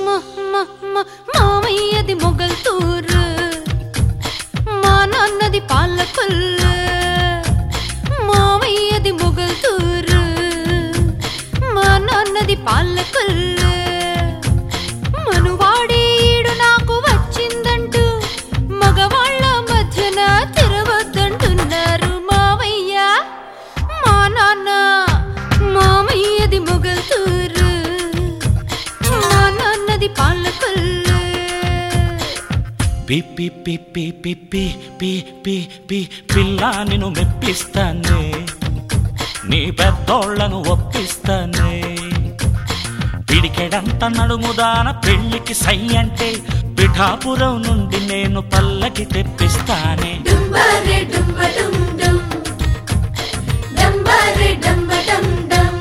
మ, మ, మామయ్యది మొగల్తూరు మా నాన్నది పాలకొల్లు మామయ్యది మొగల్తూరు మా నాన్నది పాలకొల్లు మనువాడే ఈడు నాకు వచ్చిందంటూ మగవాళ్ళ మధ్యన తిరగొద్దంటున్నారు మావయ్య మా నాన్న మామయ్యది మొగల్తూరు మా నాన్నది పాలకొల్లు పి పి పి పి పి పి పి పి పి పిల్ల నిన్ను మెప్పిస్తానే నీ పెద్దోళ్లను ఒప్పిస్తానే పిడికెడంత నడుముదాన పెళ్లికి సై అంటే పిఠాపురం నుండి నేను పల్లకి తెప్పిస్తానే డుంబరే డుంబ డుం డుం డంబరే డంబ డం డం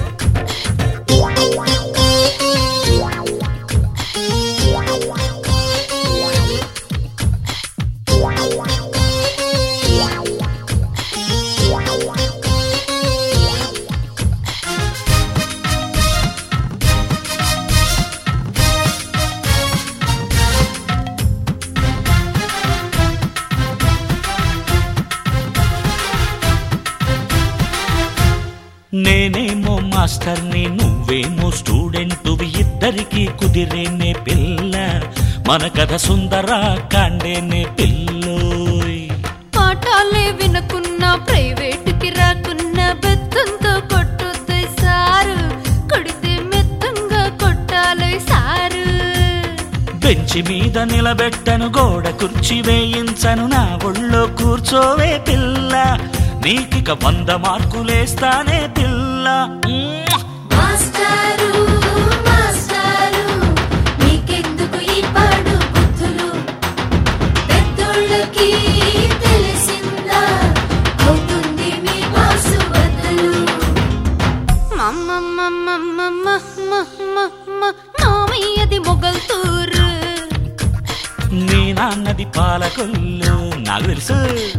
నేనేమో మాస్టర్ని నువ్వేమో స్టూడెంటువి ఇద్దరికి కుదిరేనే పిల్ల మన కథ సుందర కాండేనే పిల్లోయ్ పాఠాలే వినకున్న ప్రైవేటుకి రాకున్న బెత్తంతో కొట్టొద్దు సారు కొడితే మెత్తంగా కొట్టాలి సారు బెంచి మీద నిలబెట్టను గోడ కుర్చీ వేయించను నా ఒళ్ళో కూర్చోవే పిల్ల నీకిక వంద మార్కులేస్తానే పిల్ల మ్మ్. మాస్టారు మాస్టారు నీకెందుకు ఈ పాడు బుద్ధులు పెద్దోళ్ళకి తెలిసిందా అవుతుంది మీ మాసు బదులు మామయ్యది మొగల్తూరు నీ నాన్నది పాలకొల్లు నాకు తెలుసు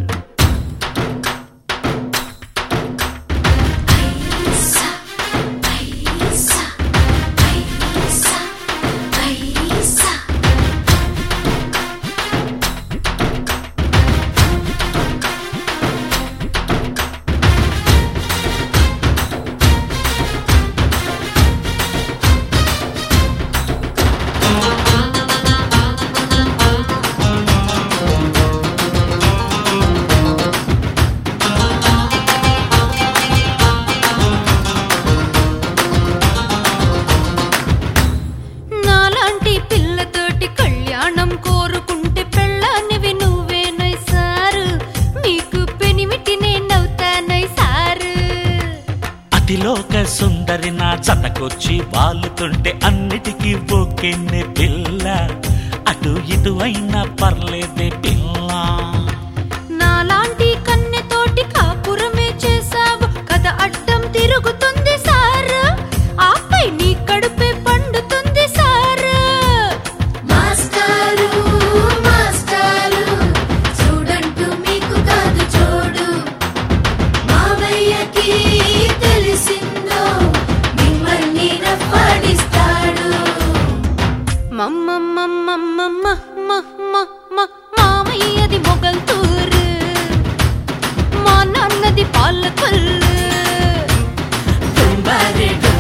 ఐసా ఐసా ఐసా ఐసా నాలాంటి పిల్లతోటి కళ్యాణం కోరుకుంటే పెళ్ళానివి నువ్వేనై సారు నీకు పెనిమిటి నేనవుతానై సారు అతిలోక సుందరి నా జతకొచ్చి వాలుతుంటే అన్నిటికీ ఓకెన్నే పిల్ల అటు ఇటు అయినా పర్లేదే పిల్ల నాలాంటి కన్నెతోటి కాపురమే చేసావు కథ అడ్డం తిరుగుతుంది సారు ఆపై నీ కడుపే పండుతుంది సారు మాస్టారు మాస్టారు చూడంటూ మీకు కాదు చూడు మావయ్యకి తెలిసిందో మిమ్మల్ని రప్పాడిస్తాడు మామయ్యది మొగల్తూరు మా నాన్నది పాలకొల్లు డుంబారే